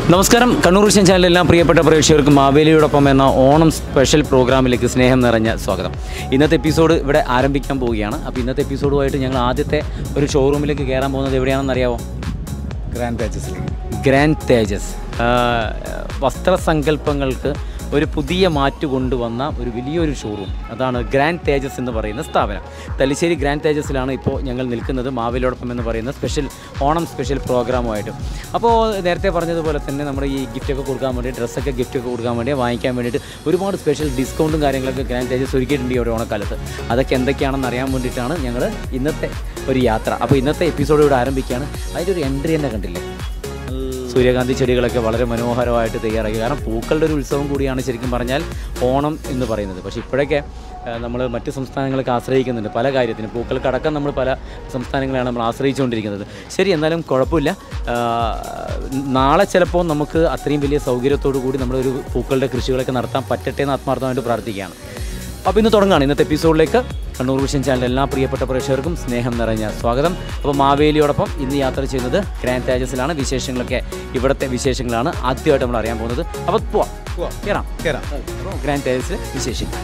നമസ്കാരം കണ്ണൂർ വിഷൻ ചാനലിലെല്ലാം പ്രിയപ്പെട്ട പ്രേക്ഷകർക്ക് മാവേലിയോടൊപ്പം എന്ന ഓണം സ്പെഷ്യൽ പ്രോഗ്രാമിലേക്ക് സ്നേഹം നിറഞ്ഞ സ്വാഗതം ഇന്നത്തെ എപ്പിസോഡ് ഇവിടെ ആരംഭിക്കാൻ പോവുകയാണ് അപ്പോൾ ഇന്നത്തെ എപ്പിസോഡുമായിട്ട് ഞങ്ങൾ ആദ്യത്തെ ഒരു ഷോറൂമിലേക്ക് കയറാൻ പോകുന്നത് എവിടെയാണെന്ന് അറിയാമോ ഗ്രാൻഡ് പാച്ചസിലേക്ക് ഗ്രാൻഡ് തേജസ് ആ, വസ്ത്രസങ്കല്പങ്ങൾക്ക് ഒരു പുതിയ മാറ്റ് കൊണ്ടുവന്ന ഒരു വലിയൊരു ഷോറൂം അതാണ് ഗ്രാൻഡ് തേജസ് എന്ന് പറയുന്ന സ്ഥാപനം തലശ്ശേരി ഗ്രാൻഡ് തേജസിലാണ് ഇപ്പോൾ ഞങ്ങൾ നിൽക്കുന്നത് മാവേലിയോടൊപ്പം എന്ന് പറയുന്ന സ്പെഷ്യൽ ഓണം സ്പെഷ്യൽ പ്രോഗ്രാമുമായിട്ട് അപ്പോൾ നേരത്തെ പറഞ്ഞതുപോലെ തന്നെ നമ്മുടെ ഈ ഗിഫ്റ്റൊക്കെ കൊടുക്കാൻ വേണ്ടി ഡ്രസ്സൊക്കെ ഗിഫ്റ്റൊക്കെ കൊടുക്കാൻ വേണ്ടി വാങ്ങിക്കാൻ വേണ്ടിയിട്ട് ഒരുപാട് സ്പെഷ്യൽ ഡിസ്കൗണ്ടും കാര്യങ്ങളൊക്കെ ഗ്രാൻഡ് തേജസ് ഒരുക്കിയിട്ടുണ്ട് ഈ ഒരു ഓണക്കാലത്ത് അതൊക്കെ എന്തൊക്കെയാണെന്ന് അറിയാൻ വേണ്ടിയിട്ടാണ് ഞങ്ങൾ ഇന്നത്തെ ഒരു യാത്ര അപ്പോൾ ഇന്നത്തെ എപ്പിസോഡ് ഇവിടെ ആരംഭിക്കുകയാണ് അതിൻ്റെ ഒരു എൻട്രി തന്നെ കണ്ടില്ലേ സൂര്യകാന്തി ചെടികളൊക്കെ വളരെ മനോഹരമായിട്ട് തയ്യാറാക്കി കാരണം പൂക്കളുടെ ഒരു ഉത്സവം കൂടിയാണ് ശരിക്കും പറഞ്ഞാൽ ഓണം എന്ന് പറയുന്നത് പക്ഷേ ഇപ്പോഴൊക്കെ നമ്മൾ മറ്റ് സംസ്ഥാനങ്ങളൊക്കെ ആശ്രയിക്കുന്നുണ്ട് പല കാര്യത്തിനും പൂക്കൾക്കടക്കം നമ്മൾ പല സംസ്ഥാനങ്ങളെയാണ് നമ്മൾ ആശ്രയിച്ചുകൊണ്ടിരിക്കുന്നത് ശരി എന്നാലും കുഴപ്പമില്ല ആ, നാളെ ചിലപ്പോൾ നമുക്ക് അത്രയും വലിയ സൗകര്യത്തോടു കൂടി നമ്മളൊരു പൂക്കളുടെ കൃഷികളൊക്കെ നടത്താൻ പറ്റട്ടെ എന്ന് ആത്മാർത്ഥമായിട്ട് പ്രാർത്ഥിക്കുകയാണ് അപ്പോൾ ഇന്ന് തുടങ്ങുകയാണ് ഇന്നത്തെ എപ്പിസോഡിലേക്ക് കണ്ണൂർ വിഷൻ ചാനൽ എല്ലാ പ്രിയപ്പെട്ട പ്രേക്ഷകർക്കും സ്നേഹം നിറഞ്ഞ സ്വാഗതം അപ്പോൾ മാവേലിയോടൊപ്പം ഇന്ന് യാത്ര ചെയ്യുന്നത് ഗ്രാൻഡ് തേജസിലാണ് വിശേഷങ്ങളൊക്കെ ഇവിടുത്തെ വിശേഷങ്ങളാണ് ആദ്യമായിട്ട് നമ്മൾ അറിയാൻ പോകുന്നത് അപ്പോൾ പോവാം പോവാം. കയറാം കയറാം അപ്പോൾ ഗ്രാൻഡ് തേജസിലെ വിശേഷങ്ങൾ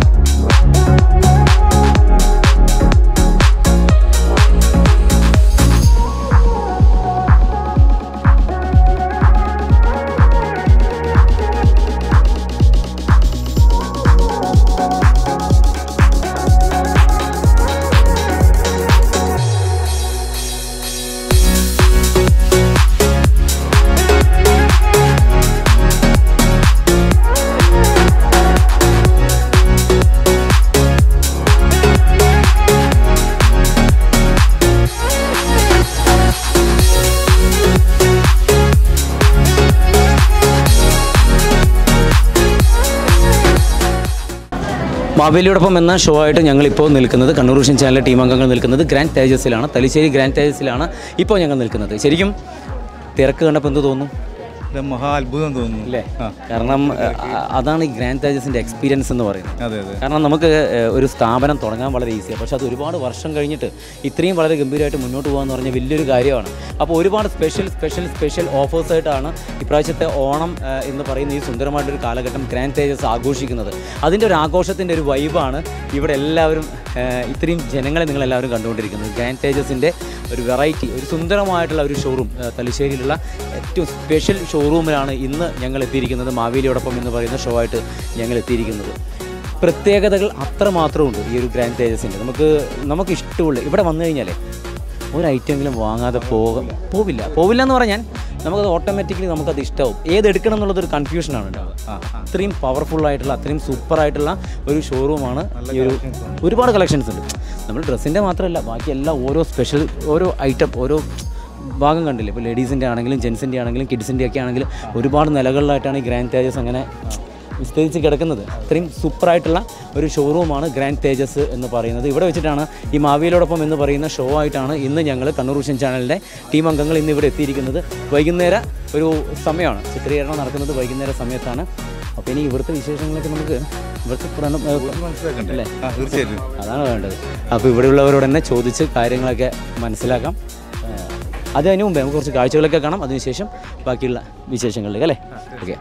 മാവേലിയോടൊപ്പം എന്ന ഷോ ആയിട്ട് ഞങ്ങളിപ്പോൾ നിൽക്കുന്നത് കണ്ണൂർ വിഷൻ ചാനലിലെ ടീം അംഗങ്ങൾ നിൽക്കുന്നത് ഗ്രാൻഡ് തേജസിലാണ് തലശ്ശേരി ഗ്രാൻഡ് തേജസിലാണ് ഇപ്പോൾ ഞങ്ങൾ നിൽക്കുന്നത് ശരിക്കും തിരക്ക് കണ്ടപ്പോൾ എന്ത് തോന്നുന്നു ഇത് മഹാ അത്ഭുതം തോന്നുന്നു അല്ലേ ആ കാരണം അഹ് അതാണ് ഈ ഗ്രാൻഡ് തേജസിൻ്റെ എക്സ്പീരിയൻസ് എന്ന് പറയുന്നത് അതെ അതെ കാരണം നമുക്ക് ഏഹ്, ഒരു സ്ഥാപനം തുടങ്ങാൻ വളരെ ഈസിയാണ് പക്ഷേ അത് ഒരുപാട് വർഷം കഴിഞ്ഞിട്ട് ഇത്രയും വളരെ ഗംഭീരമായിട്ട് മുന്നോട്ട് പോകാന്ന് പറഞ്ഞാൽ വലിയൊരു കാര്യമാണ് അപ്പോൾ ഒരുപാട് സ്പെഷ്യൽ സ്പെഷ്യൽ സ്പെഷ്യൽ ഓഫേഴ്സായിട്ടാണ് ഇപ്രാവശ്യത്തെ ഓണം ഏഹ്, എന്ന് പറയുന്ന ഈ സുന്ദരമായിട്ടൊരു കാലഘട്ടം ഗ്രാൻഡ് തേജസ് ആഘോഷിക്കുന്നത് അതിൻ്റെ ഒരു ആഘോഷത്തിൻ്റെ ഒരു വൈബാണ് ഇവിടെ എല്ലാവരും ഏഹ്, ഇത്രയും ജനങ്ങളെ നിങ്ങളെല്ലാവരും കണ്ടുകൊണ്ടിരിക്കുന്നത് ഗ്രാൻഡ് തേജസിൻ്റെ ഒരു വെറൈറ്റി ഒരു സുന്ദരമായിട്ടുള്ള ഒരു ഷോറൂം തലശ്ശേരിയിലുള്ള ഏറ്റവും സ്പെഷ്യൽ ഷോറൂമിലാണ് ഇന്ന് ഞങ്ങൾ എത്തിയിരിക്കുന്നത് മാവേലിയോടൊപ്പം എന്ന് പറയുന്ന ഷോ ആയിട്ട് ഞങ്ങൾ എത്തിയിരിക്കുന്നത് പ്രത്യേകതകൾ അത്രമാത്രമുണ്ട് ഈ ഒരു ഗ്രാൻഡ് തേജസിൻ്റെ നമുക്ക് നമുക്ക് ഇഷ്ടമുള്ള ഇവിടെ വന്നു കഴിഞ്ഞാലേ ഒരു ഐറ്റമെങ്കിലും വാങ്ങാതെ പോകാം പോവില്ല പോവില്ല എന്ന് പറഞ്ഞാൽ നമുക്കത് ഓട്ടോമാറ്റിക്കലി നമുക്കത് ഇഷ്ടമാവും ഏത് എടുക്കണം എന്നുള്ളതൊരു കൺഫ്യൂഷനാണ് ഉണ്ടാവുക ആ ആ അത്രയും പവർഫുൾ ആയിട്ടുള്ള അത്രയും സൂപ്പർ ആയിട്ടുള്ള ഒരു ഷോറൂമാണ് ഈ ഒരു ഒരുപാട് കളക്ഷൻസ് ഉണ്ട് നമ്മൾ ഡ്രസ്സിൻ്റെ മാത്രമല്ല ബാക്കി എല്ലാ ഓരോ സ്പെഷ്യൽ ഓരോ ഐറ്റം ഓരോ ഭാഗം കണ്ടില്ലേ ഇപ്പോൾ ലേഡീസിൻ്റെ ആണെങ്കിലും ജെൻസിൻ്റെ ആണെങ്കിലും കിഡ്സിൻ്റെ ഒക്കെ ആണെങ്കിലും ഒരുപാട് നിലകളിലായിട്ടാണ് ഈ ഗ്രാൻഡ് തേജസ് അങ്ങനെ വിസ്തരിച്ച് കിടക്കുന്നത് അത്രയും സൂപ്പറായിട്ടുള്ള ഒരു ഷോറൂമാണ് ഗ്രാൻഡ് തേജസ് എന്ന് പറയുന്നത് ഇവിടെ വെച്ചിട്ടാണ് ഈ മാവിയിലോടൊപ്പം എന്ന് പറയുന്ന ഷോ ആയിട്ടാണ് ഇന്ന് ഞങ്ങൾ കണ്ണൂർ വിഷൻ ചാനലിൻ്റെ ടീം അംഗങ്ങൾ ഇന്ന് ഇവിടെ എത്തിയിരിക്കുന്നത് വൈകുന്നേരം ഒരു സമയമാണ് ചിത്രീകരണം നടക്കുന്നത് വൈകുന്നേര സമയത്താണ് അപ്പോൾ ഇനി ഇവിടുത്തെ വിശേഷങ്ങളൊക്കെ നമുക്ക് ഇവിടുത്തെ പ്രണ- ഏ, ഇത് മനസ്സിലാക്കണ്ടേ അല്ലേ? ആ തീർച്ചയായിട്ടും അതാണ് വേണ്ടത് അപ്പോൾ ഇവിടെയുള്ളവരോട് തന്നെ ചോദിച്ച് കാര്യങ്ങളൊക്കെ മനസ്സിലാക്കാം ഏ, അത് അതിന് മുമ്പേ നമുക്ക് കുറച്ച് കാഴ്ചകളൊക്കെ കാണാം അതിനുശേഷം ബാക്കിയുള്ള വിശേഷങ്ങളിലേക്ക് അല്ലേ ഓക്കെ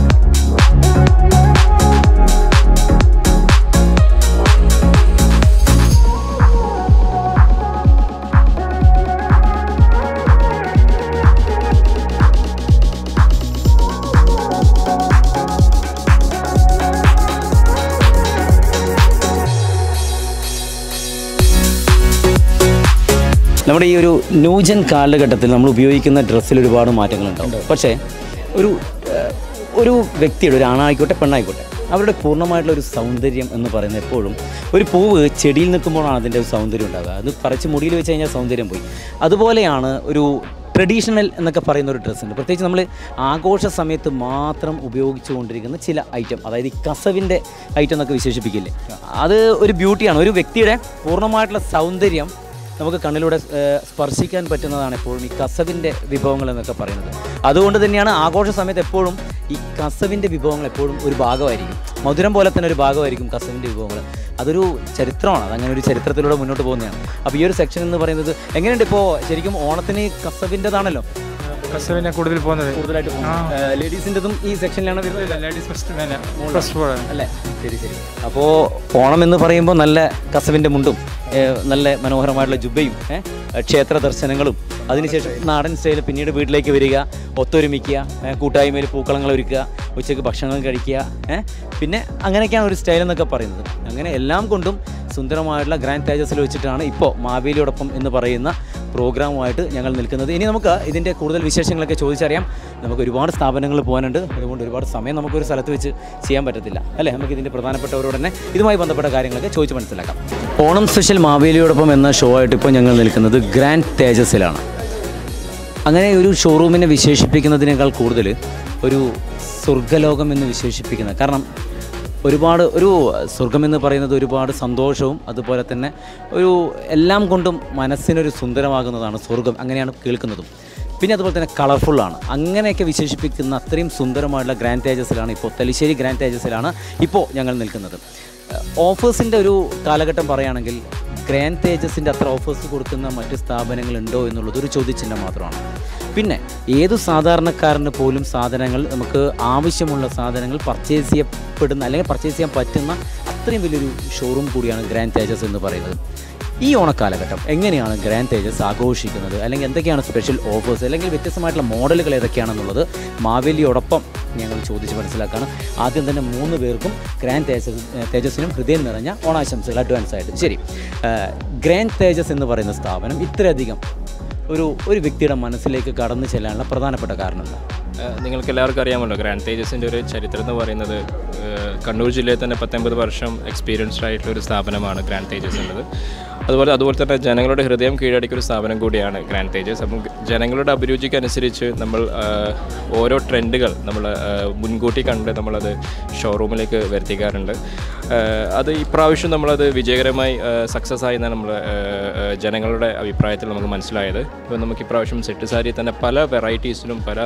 ബാബാ നമ്മുടെ ഈ ഒരു ന്യൂജൻ കാലഘട്ടത്തിൽ നമ്മൾ ഉപയോഗിക്കുന്ന ഡ്രസ്സിൽ ഒരുപാട് മാറ്റങ്ങളുണ്ടാവും പക്ഷേ ഒരു ഏഹ്, ഒരു വ്യക്തിയുടെ ഒരു ആണായിക്കോട്ടെ പെണ്ണായിക്കോട്ടെ അവരുടെ പൂർണ്ണമായിട്ടുള്ള ഒരു സൗന്ദര്യം എന്ന് പറയുന്നത് എപ്പോഴും ഒരു പൂവ് ചെടിയിൽ നിൽക്കുമ്പോഴാണ് അതിൻ്റെ ഒരു സൗന്ദര്യം ഉണ്ടാകുക അത് പറിച്ച് മുടിയിൽ വെച്ച് കഴിഞ്ഞാൽ സൗന്ദര്യം പോയി അതുപോലെയാണ് ഒരു ട്രഡീഷണൽ എന്നൊക്കെ പറയുന്ന ഒരു ഡ്രസ്സ് ഉണ്ട് പ്രത്യേകിച്ച് നമ്മൾ ആഘോഷ സമയത്ത് മാത്രം ഉപയോഗിച്ചു കൊണ്ടിരിക്കുന്ന ചില ഐറ്റം അതായത് ഈ കസവിൻ്റെ ഐറ്റം എന്നൊക്കെ വിശേഷിപ്പിക്കില്ലേ അത് ഒരു ബ്യൂട്ടിയാണ് ഒരു വ്യക്തിയുടെ പൂർണ്ണമായിട്ടുള്ള സൗന്ദര്യം നമുക്ക് കണ്ണിലൂടെ ഏഹ്, സ്പർശിക്കാൻ പറ്റുന്നതാണ് എപ്പോഴും ഈ കസവിൻ്റെ വിഭവങ്ങൾ എന്നൊക്കെ പറയുന്നത് അതുകൊണ്ട് തന്നെയാണ് ആഘോഷ സമയത്ത് എപ്പോഴും ഈ കസവിൻ്റെ വിഭവങ്ങൾ എപ്പോഴും ഒരു ഭാഗമായിരിക്കും മധുരം പോലെ തന്നെ ഒരു ഭാഗമായിരിക്കും കസവിൻ്റെ വിഭവങ്ങൾ അതൊരു ചരിത്രമാണ് അതങ്ങനെ ഒരു ചരിത്രത്തിലൂടെ മുന്നോട്ട് പോകുന്നതാണ് അപ്പോൾ ഈ ഒരു സെക്ഷൻ എന്ന് പറയുന്നത് എങ്ങനെയുണ്ട് ഇപ്പോൾ ശരിക്കും ഓണത്തിന് കസവിൻ്റെതാണല്ലോ കസവിനെ കൂടുതൽ പോകുന്നത് കൂടുതലായിട്ട് ലേഡീസിൻ്റെതും ഈ സെക്ഷനിലാണ് വരുന്നത് ലേഡീസ് ഫസ്റ്റ് ഫസ്റ്റ് പോകാൻ അല്ലേ ശരി ശരി അപ്പോൾ ഓണം എന്ന് പറയുമ്പോൾ നല്ല കസവിൻ്റെ മുണ്ടും ഏ, നല്ല മനോഹരമായിട്ടുള്ള ജുബയും ഏ, ക്ഷേത്ര ദർശനങ്ങളും അതിനുശേഷം നാടൻ സ്റ്റൈൽ പിന്നീട് വീട്ടിലേക്ക് വരിക ഒത്തൊരുമിക്കുക ഏ, കൂട്ടായ്മയിൽ പൂക്കളങ്ങൾ ഒരുക്കുക ഉച്ചയ്ക്ക് ഭക്ഷണം കഴിക്കുക ഏ, പിന്നെ അങ്ങനെയൊക്കെയാണ് ഒരു സ്റ്റൈൽ എന്നൊക്കെ പറയുന്നത് അങ്ങനെ എല്ലാം കൊണ്ടും സുന്ദരമായിട്ടുള്ള ഗ്രാൻഡ് തേജസിൽ വെച്ചിട്ടാണ് ഇപ്പോൾ മാവേലിയോടൊപ്പം എന്ന് പറയുന്ന പ്രോഗ്രാമുമായിട്ട് ഞങ്ങൾ നിൽക്കുന്നത് ഇനി നമുക്ക് ഇതിൻ്റെ കൂടുതൽ വിശേഷങ്ങളൊക്കെ ചോദിച്ചറിയാം നമുക്ക് ഒരുപാട് സ്ഥാപനങ്ങൾ പോകാനുണ്ട് അതുകൊണ്ട് ഒരുപാട് സമയം നമുക്കൊരു സ്ഥലത്ത് വെച്ച് ചെയ്യാൻ പറ്റത്തില്ല അല്ലേ നമുക്ക് ഇതിൻ്റെ പ്രധാനപ്പെട്ടവരോട് തന്നെ ഇതുമായി ബന്ധപ്പെട്ട കാര്യങ്ങളൊക്കെ ചോദിച്ച് മനസ്സിലാക്കാം ഓണം സ്പെഷ്യൽ മാവേലിയോടൊപ്പം എന്ന ഷോ ആയിട്ട് ഇപ്പോൾ ഞങ്ങൾ നിൽക്കുന്നത് ഗ്രാൻഡ് തേജസിലാണ് അങ്ങനെ ഒരു ഷോറൂമിനെ വിശേഷിപ്പിക്കുന്നതിനേക്കാൾ കൂടുതൽ ഒരു സ്വർഗലോകം എന്ന് വിശേഷിപ്പിക്കുന്ന കാരണം ഒരുപാട് ഒരു സ്വർഗമെന്ന് പറയുന്നത് ഒരുപാട് സന്തോഷവും അതുപോലെ തന്നെ ഒരു എല്ലാം കൊണ്ടും മനസ്സിനൊരു സുന്ദരമാകുന്നതാണ് സ്വർഗം അങ്ങനെയാണ് കേൾക്കുന്നതും പിന്നെ അതുപോലെ തന്നെ കളർഫുള്ളാണ് അങ്ങനെയൊക്കെ വിശേഷിപ്പിക്കുന്ന അത്രയും സുന്ദരമായിട്ടുള്ള ഗ്രാൻഡ് തേജസിലാണ് ഇപ്പോൾ തലശ്ശേരി ഗ്രാൻഡ് തേജസിലാണ് ഇപ്പോൾ ഞങ്ങൾ നിൽക്കുന്നത് ഓഫേഴ്സിൻ്റെ ഒരു കാലഘട്ടം പറയുകയാണെങ്കിൽ ഗ്രാൻഡ് തേജസിൻ്റെ അത്ര ഓഫേഴ്സ് കൊടുക്കുന്ന മറ്റ് സ്ഥാപനങ്ങളുണ്ടോ എന്നുള്ളത് ഒരു ചോദ്യചിഹ്നം മാത്രമാണ് പിന്നെ ഏതു സാധാരണക്കാരന് പോലും സാധനങ്ങൾ നമുക്ക് ആവശ്യമുള്ള സാധനങ്ങൾ പർച്ചേസ് ചെയ്യപ്പെടുന്ന അല്ലെങ്കിൽ പർച്ചേസ് ചെയ്യാൻ പറ്റുന്ന അത്രയും വലിയൊരു ഷോറൂം കൂടിയാണ് ഗ്രാൻഡ് തേജസ് എന്ന് പറയുന്നത് ഈ ഓണക്കാലഘട്ടം എങ്ങനെയാണ് ഗ്രാൻഡ് തേജസ് ആഘോഷിക്കുന്നത് അല്ലെങ്കിൽ എന്തൊക്കെയാണ് സ്പെഷ്യൽ ഓഫേഴ്സ് അല്ലെങ്കിൽ വ്യത്യസ്തമായിട്ടുള്ള മോഡലുകൾ ഏതൊക്കെയാണെന്നുള്ളത് മാവേലിയോടൊപ്പം ഞങ്ങൾ ചോദിച്ച് മനസ്സിലാക്കാണ് ആദ്യം തന്നെ മൂന്ന് പേർക്കും ഗ്രാൻഡ് തേജസ് തേജസ്സിനും ഹൃദയം നിറഞ്ഞ ഓണാശംസകൾ അഡ്വാൻസ് ആയിട്ട് ശരി ഏഹ്, ഗ്രാൻഡ് തേജസ് എന്ന് പറയുന്ന സ്ഥാപനം ഇത്രയധികം ഒരു ഒരു വ്യക്തിയുടെ മനസ്സിലേക്ക് കടന്നു ചെല്ലാനുള്ള പ്രധാനപ്പെട്ട കാരണം എന്താ ഏഹ് നിങ്ങൾക്ക് എല്ലാവർക്കും അറിയാമല്ലോ ഗ്രാൻഡ് തേജസിൻ്റെ ഒരു ചരിത്രം എന്ന് പറയുന്നത് ഏഹ് കണ്ണൂർ ജില്ലയിൽ തന്നെ പത്തൊമ്പത് വർഷം എക്സ്പീരിയൻസ്ഡ് ആയിട്ടുള്ള ഒരു സ്ഥാപനമാണ് ഗ്രാൻഡ് തേജസ് ഉള്ളത് അതുപോലെ അതുപോലെ തന്നെ ജനങ്ങളുടെ ഹൃദയം കീഴടക്കിയ ഒരു സ്ഥാപനം കൂടിയാണ് ഗ്രാൻഡ് തേജസ് അപ്പം ജനങ്ങളുടെ അഭിരുചിക്ക് അനുസരിച്ച് നമ്മൾ ഏഹ് ഓരോ ട്രെൻഡുകൾ നമ്മൾ ഏഹ് മുൻകൂട്ടി കണ്ട് നമ്മളത് ഷോറൂമിലേക്ക് വരുത്തിക്കാറുണ്ട് ഏഹ് അത് ഇപ്രാവശ്യം നമ്മളത് വിജയകരമായി സക്സസ് ആയി എന്നാണ് നമ്മൾ ജനങ്ങളുടെ അഭിപ്രായത്തിൽ നമുക്ക് മനസ്സിലായത് ഇപ്പോൾ നമുക്ക് ഇപ്രാവശ്യം സെറ്റ് സാരി തന്നെ പല വെറൈറ്റീസിലും പല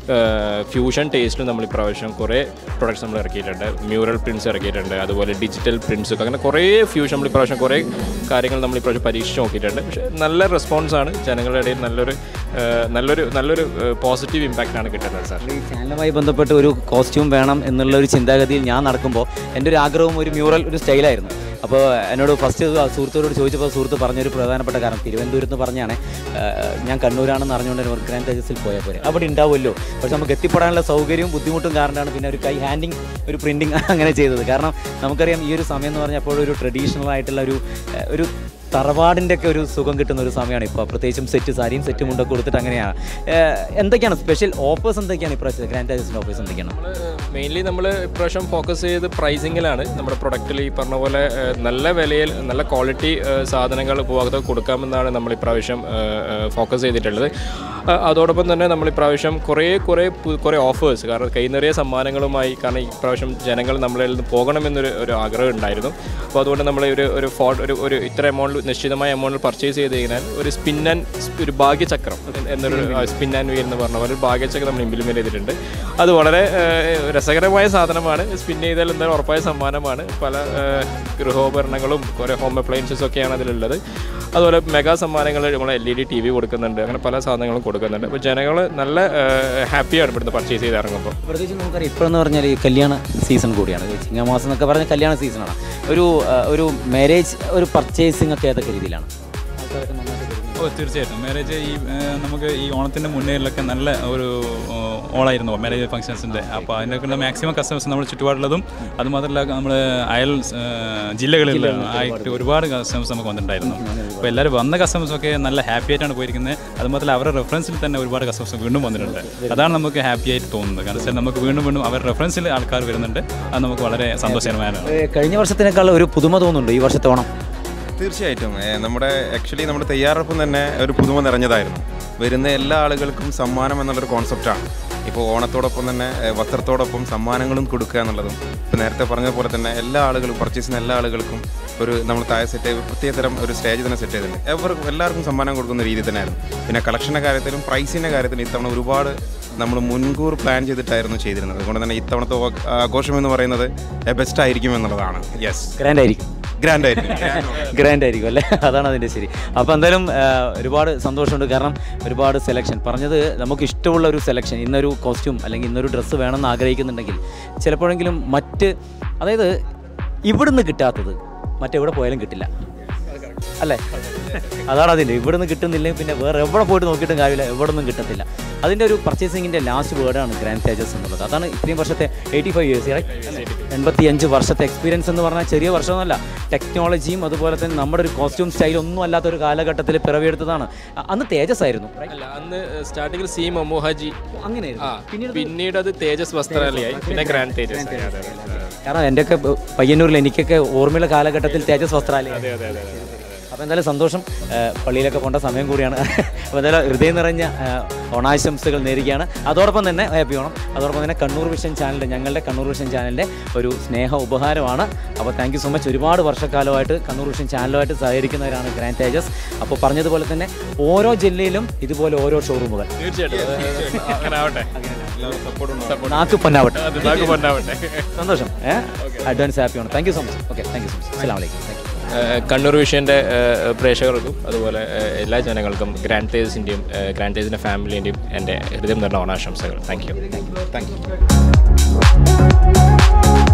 ഫ്യൂഷൻ ടേസ്റ്റിലും നമ്മൾ ഇപ്രാവശ്യം കുറേ പ്രൊഡക്ട്സ് നമ്മൾ ഇറക്കിയിട്ടുണ്ട് മ്യൂറൽ പ്രിൻറ്റ്സ് ഇറക്കിയിട്ടുണ്ട് അതുപോലെ ഡിജിറ്റൽ പ്രിൻറ്റ്സ് ഒക്കെ അങ്ങനെ കുറേ ഫ്യൂഷൻ നമ്മൾ ഇപ്രാവശ്യം കുറേ കാര്യങ്ങൾ നമ്മൾ ഇപ്രാവശ്യം പരീക്ഷിച്ച് നോക്കിയിട്ടുണ്ട് പക്ഷേ നല്ല റെസ്പോൺസാണ് ജനങ്ങളുടെ ഇടയിൽ നല്ലൊരു ഏഹ് നല്ലൊരു നല്ലൊരു പോസിറ്റീവ് ഇമ്പാക്റ്റ് ആണ് കിട്ടുന്നത് സാർ ഈ ചാനലുമായി ബന്ധപ്പെട്ട് ഒരു കോസ്റ്റ്യൂം വേണം എന്നുള്ള ഒരു ചിന്താഗതിയിൽ ഞാൻ നടക്കുമ്പോൾ എൻ്റെ ഒരു ആഗ്രഹവും ഒരു മ്യൂറൽ ഒരു സ്റ്റൈലായിരുന്നു അപ്പോൾ എന്നോട് ഫസ്റ്റ് സുഹൃത്തോട് ചോദിച്ചപ്പോൾ സുഹൃത്ത് പറഞ്ഞൊരു പ്രധാനപ്പെട്ട കാരണം തിരുവനന്തപുരത്ത് പറഞ്ഞാണ് ഞാൻ കണ്ണൂരാണെന്ന് അറിഞ്ഞുകൊണ്ട് ഒരു ഗ്രാൻഡ് തേജസിൽ പോയാൽ പോരെ അവിടെ ഉണ്ടാവുമല്ലോ പക്ഷെ നമുക്ക് എത്തിപ്പെടാനുള്ള സൗകര്യവും ബുദ്ധിമുട്ടും കാരണമാണ് പിന്നെ ഒരു കൈ ഹാൻഡിങ് ഒരു പ്രിൻറ്റിങ് അങ്ങനെ ചെയ്തത് കാരണം നമുക്കറിയാം ഈ ഒരു സമയം എന്ന് പറഞ്ഞാൽ എപ്പോഴും ഒരു ട്രഡീഷണൽ ആയിട്ടുള്ള ഒരു ഏഹ്, ഒരു തറവാടിൻ്റെ ഒക്കെ ഒരു സുഖം കിട്ടുന്ന ഒരു സമയമാണ് ഇപ്പോൾ പ്രത്യേകിച്ചും സെറ്റ് സാരിയും സെറ്റും മുണ്ടൊക്കെ കൊടുത്തിട്ട് അങ്ങനെയാണ് ഏഹ്, എന്തൊക്കെയാണ് സ്പെഷ്യൽ ഓഫേഴ്സ് എന്തൊക്കെയാണ് ഇപ്രാവശ്യം ഗ്രാൻഡ് തേജസിൻ്റെ ഓഫേഴ്സ് എന്തൊക്കെയാണ് മെയിൻലി നമ്മൾ ഇപ്രാവശ്യം ഫോക്കസ് ചെയ്ത് പ്രൈസിങ്ങിലാണ് നമ്മുടെ പ്രൊഡക്റ്റിൽ ഈ പറഞ്ഞ പോലെ ഏഹ്, നല്ല വിലയിൽ നല്ല ക്വാളിറ്റി സാധനങ്ങൾ ഉപഭോക്താവ് കൊടുക്കാമെന്നാണ് നമ്മൾ ഇപ്രാവശ്യം ഫോക്കസ് ചെയ്തിട്ടുള്ളത് അഹ് അതോടൊപ്പം തന്നെ നമ്മൾ ഇപ്രാവശ്യം കുറേ കുറേ പു- കുറേ ഓഫേഴ്സ് കാരണം കൈ നിറയെ സമ്മാനങ്ങളുമായി കാരണം ഇപ്രാവശ്യം ജനങ്ങൾ നമ്മളിൽ നിന്ന് പോകണമെന്നൊരു ഒരു ആഗ്രഹം ഉണ്ടായിരുന്നു അപ്പോൾ അതുകൊണ്ട് നമ്മൾ ഒരു ഒരു ഫോർ ഒരു ഒരു ഇത്ര എമൗണ്ട് നിശ്ചിതമായ എമൗണ്ടിൽ പർച്ചേസ് ചെയ്ത് കഴിഞ്ഞാൽ ഒരു സ്പിൻ ആൻഡ് ഒരു ഭാഗ്യചക്രം എന്നൊരു സ്പിൻ ആൻഡ് വീൽ എന്ന് പറഞ്ഞ പോലെ ഒരു ഭാഗ്യചക്രം നമ്മൾ ഇംപ്ലിമെൻറ്റ് ചെയ്തിട്ടുണ്ട് അത് വളരെ ഏഹ്, രസകരമായ സാധനമാണ് സ്പിൻ ചെയ്താൽ എന്തായാലും ഉറപ്പായ സമ്മാനമാണ് പല ഏഹ്, ഗൃഹോപകരണങ്ങളും കുറേ ഹോം അപ്ലയൻസസ് ഒക്കെയാണ് അതിലുള്ളത് അതുപോലെ മെഗാ സമ്മാനങ്ങൾ നമ്മൾ L E D T V കൊടുക്കുന്നുണ്ട് അങ്ങനെ പല സാധനങ്ങളും കൊടുക്കുന്നുണ്ട് അപ്പോൾ ജനങ്ങൾ നല്ല ഹാപ്പിയാണ് ഇവിടുന്ന് പർച്ചേസ് ചെയ്ത് ഇറങ്ങുമ്പോൾ പ്രത്യേകിച്ച് നമുക്കറിയാം ഇപ്പോൾ എന്ന് പറഞ്ഞാൽ ഈ കല്യാണ സീസൺ കൂടിയാണ് ഈ ചിങ്ങമാസം എന്നൊക്കെ പറഞ്ഞ കല്യാണ സീസണാണ് ഒരു ആ, ഒരു മാരേജ് ഒരു പർച്ചേസിംഗ് ഒക്കെ ഏതൊക്കെ രീതിയിലാണ് ആൾക്കാരൊക്കെ നന്നായിട്ട് വരുന്നു. ഓ തീർച്ചയായിട്ടും മാരേജ് ഈ ഏഹ്, നമുക്ക് ഈ ഓണത്തിൻ്റെ മുന്നേയിലൊക്കെ നല്ല ഒരു ഏഹ്, ഓളായിരുന്നു മാരേജ് ഫംഗ്ഷൻസിൻ്റെ അപ്പോൾ അതിനൊക്കെയുള്ള മാക്സിമം കസ്റ്റമേഴ്സ് നമ്മൾ ചുറ്റുപാടുള്ളതും അതുമാത്രമല്ല നമ്മൾ അയൽ ഏഹ്, ജില്ലകളിൽ ആയിട്ട് ഒരുപാട് കസ്റ്റമേഴ്സ് നമുക്ക് വന്നിട്ടുണ്ടായിരുന്നു അപ്പോൾ എല്ലാവരും വന്ന കസ്റ്റമേഴ്സൊക്കെ നല്ല ഹാപ്പി ആയിട്ടാണ് പോയിരിക്കുന്നത് അതുമാത്രമല്ല അവരുടെ റെഫറൻസിൽ തന്നെ ഒരുപാട് കസ്റ്റമേഴ്സ് വീണ്ടും വന്നിട്ടുണ്ട് അതാണ് നമുക്ക് ഹാപ്പി ആയിട്ട് തോന്നുന്നത് കാരണം വെച്ചാൽ നമുക്ക് വീണ്ടും വീണ്ടും അവരുടെ റെഫറൻസിൽ ആൾക്കാർ വരുന്നുണ്ട് അത് നമുക്ക് വളരെ സന്തോഷകരമാണ് ഏ, കഴിഞ്ഞ വർഷത്തിനേക്കാൾ ഒരു പുതുമ തോന്നുന്നുണ്ട് ഈ വർഷത്തെ ഓണം തീർച്ചയായിട്ടും ഏ, നമ്മുടെ ആക്ച്വലി നമ്മുടെ തയ്യാറെടുപ്പും തന്നെ ഒരു പുതുമ നിറഞ്ഞതായിരുന്നു വരുന്ന എല്ലാ ആളുകൾക്കും സമ്മാനം എന്നുള്ളൊരു കോൺസെപ്റ്റാണ് ഇപ്പോൾ ഓണത്തോടൊപ്പം തന്നെ ഏ, വസ്ത്രത്തോടൊപ്പം സമ്മാനങ്ങളും കൊടുക്കുക എന്നുള്ളതും ഇപ്പോൾ നേരത്തെ പറഞ്ഞ പോലെ തന്നെ എല്ലാ ആളുകളും പർച്ചേസ് ചെയ്യുന്ന എല്ലാ ആളുകൾക്കും ഒരു നമ്മൾ താഴെ സെറ്റ് ചെയ്ത് പ്രത്യേകതരം ഒരു സ്റ്റേജ് തന്നെ സെറ്റ് ചെയ്തിട്ടുണ്ട് എവർക്കും എല്ലാവർക്കും സമ്മാനം കൊടുക്കുന്ന രീതി തന്നെയായിരുന്നു പിന്നെ കളക്ഷൻ്റെ കാര്യത്തിലും പ്രൈസിൻ്റെ കാര്യത്തിലും ഇത്തവണ ഒരുപാട് നമ്മൾ മുൻകൂർ പ്ലാൻ ചെയ്തിട്ടായിരുന്നു ചെയ്തിരുന്നത് അതുകൊണ്ട് തന്നെ ഇത്തവണത്തെ ഓ- ആഘോഷം എന്ന് പറയുന്നത് ബെസ്റ്റ് ആയിരിക്കും എന്നുള്ളതാണ് യെസ് ഗ്രാൻഡ് ആയിരിക്കും ഗ്രാൻഡ് ആയിരിക്കും ഗ്രാൻഡ് ആയിരിക്കും അല്ലേ അതാണ് അതിൻ്റെ ശരി അപ്പോൾ എന്തായാലും ആ, ഒരുപാട് സന്തോഷമുണ്ട് കാരണം ഒരുപാട് സെലക്ഷൻ പറഞ്ഞത് നമുക്ക് ഇഷ്ടമുള്ള ഒരു സെലക്ഷൻ ഇന്നൊരു കോസ്റ്റ്യൂം അല്ലെങ്കിൽ ഇന്നൊരു ഡ്രസ്സ് വേണമെന്ന് ആഗ്രഹിക്കുന്നുണ്ടെങ്കിൽ ചിലപ്പോഴെങ്കിലും മറ്റ് അതായത് ഇവിടുന്ന് കിട്ടാത്തത് മറ്റെവിടെ പോയാലും കിട്ടില്ല അല്ലേ അതാണ് അതിൻ്റെ ഇവിടുന്ന് കിട്ടുന്നില്ലെങ്കിൽ പിന്നെ വേറെ എവിടെ പോയിട്ട് നോക്കിയിട്ടും കാര്യമില്ല എവിടെ നിന്നും കിട്ടത്തില്ല അതിൻ്റെ ഒരു പർച്ചേസിങ്ങിൻ്റെ ലാസ്റ്റ് വേർഡാണ് ഗ്രാൻഡ് തേജസ് എന്നുള്ളത് അതാണ് ഇത്രയും വർഷത്തെ എയ്റ്റി ഫൈവ് ഇയേഴ്സ് എൺപത്തി അഞ്ച് വർഷത്തെ എക്സ്പീരിയൻസ് എന്ന് പറഞ്ഞാൽ ചെറിയ വർഷമൊന്നുമല്ല ടെക്നോളജിയും അതുപോലെ തന്നെ നമ്മുടെ ഒരു കോസ്റ്റ്യൂം സ്റ്റൈലും ഒന്നും അല്ലാത്ത ഒരു കാലഘട്ടത്തിൽ പിറവിയെടുത്തതാണ് അ- അന്ന് തേജസ് ആയിരുന്നു അല്ല അന്ന് സ്റ്റാർട്ടിങ്ങിൽ സി മൊമോഹാജി അങ്ങനെയായിരുന്നു ആ പിന്നീട് അത് തേജസ് വസ്ത്രാലയായി പിന്നെ ഗ്രാൻഡ് തേജസ് ആയി. അതെ, അതെ, അതെ. കാരണം എൻ്റെയൊക്കെ പയ്യന്നൂരിൽ എനിക്കൊക്കെ ഓർമ്മയുള്ള കാലഘട്ടത്തിൽ തേജസ് വസ്ത്രാലയം അപ്പോൾ എന്തായാലും സന്തോഷം ആ, പള്ളിയിലൊക്കെ പോകേണ്ട സമയം കൂടിയാണ് അപ്പോൾ എന്തായാലും ഹൃദയം നിറഞ്ഞ ആ, ഓണാശംസകൾ നേരുകയാണ് അതോടൊപ്പം തന്നെ ഹാപ്പി ഓണം അതോടൊപ്പം തന്നെ കണ്ണൂർ വിഷൻ ചാനലിൻ്റെ ഞങ്ങളുടെ കണ്ണൂർ വിഷൻ ചാനലിൻ്റെ ഒരു സ്നേഹ ഉപഹാരമാണ് അപ്പോൾ താങ്ക് യു സോ മച്ച് ഒരുപാട് വർഷക്കാലമായിട്ട് കണ്ണൂർ വിഷൻ ചാനലുമായിട്ട് സഹകരിക്കുന്നവരാണ് ഗ്രാൻഡ് തേജസ് അപ്പോൾ പറഞ്ഞതുപോലെ തന്നെ ഓരോ ജില്ലയിലും ഇതുപോലെ ഓരോ ഷോറൂമുകൾ തീർച്ചയായിട്ടും അത് അങ്ങനെ ആവട്ടെ നാക്ക് പൊന്നാവട്ടെ അത് നാക്ക് പൊന്നാവട്ടെ സന്തോഷം ഏഹ് advance happy Onam thank you so much okay thank you so much അസ്സാം വലൈക്കും താങ്ക് യു ഏഹ് കണ്ണൂർ വിഷയൻ്റെ പ്രേക്ഷകർക്കും അതുപോലെ ഏഹ് എല്ലാ ജനങ്ങൾക്കും ഗ്രാൻഡ് തേജസിൻ്റെയും ഗ്രാൻഡ് തേജസിൻ്റെ ഫാമിലിൻ്റെയും എൻ്റെ ഹൃദയം നിറഞ്ഞ ഓണാശംസകൾ താങ്ക് യു താങ്ക് യു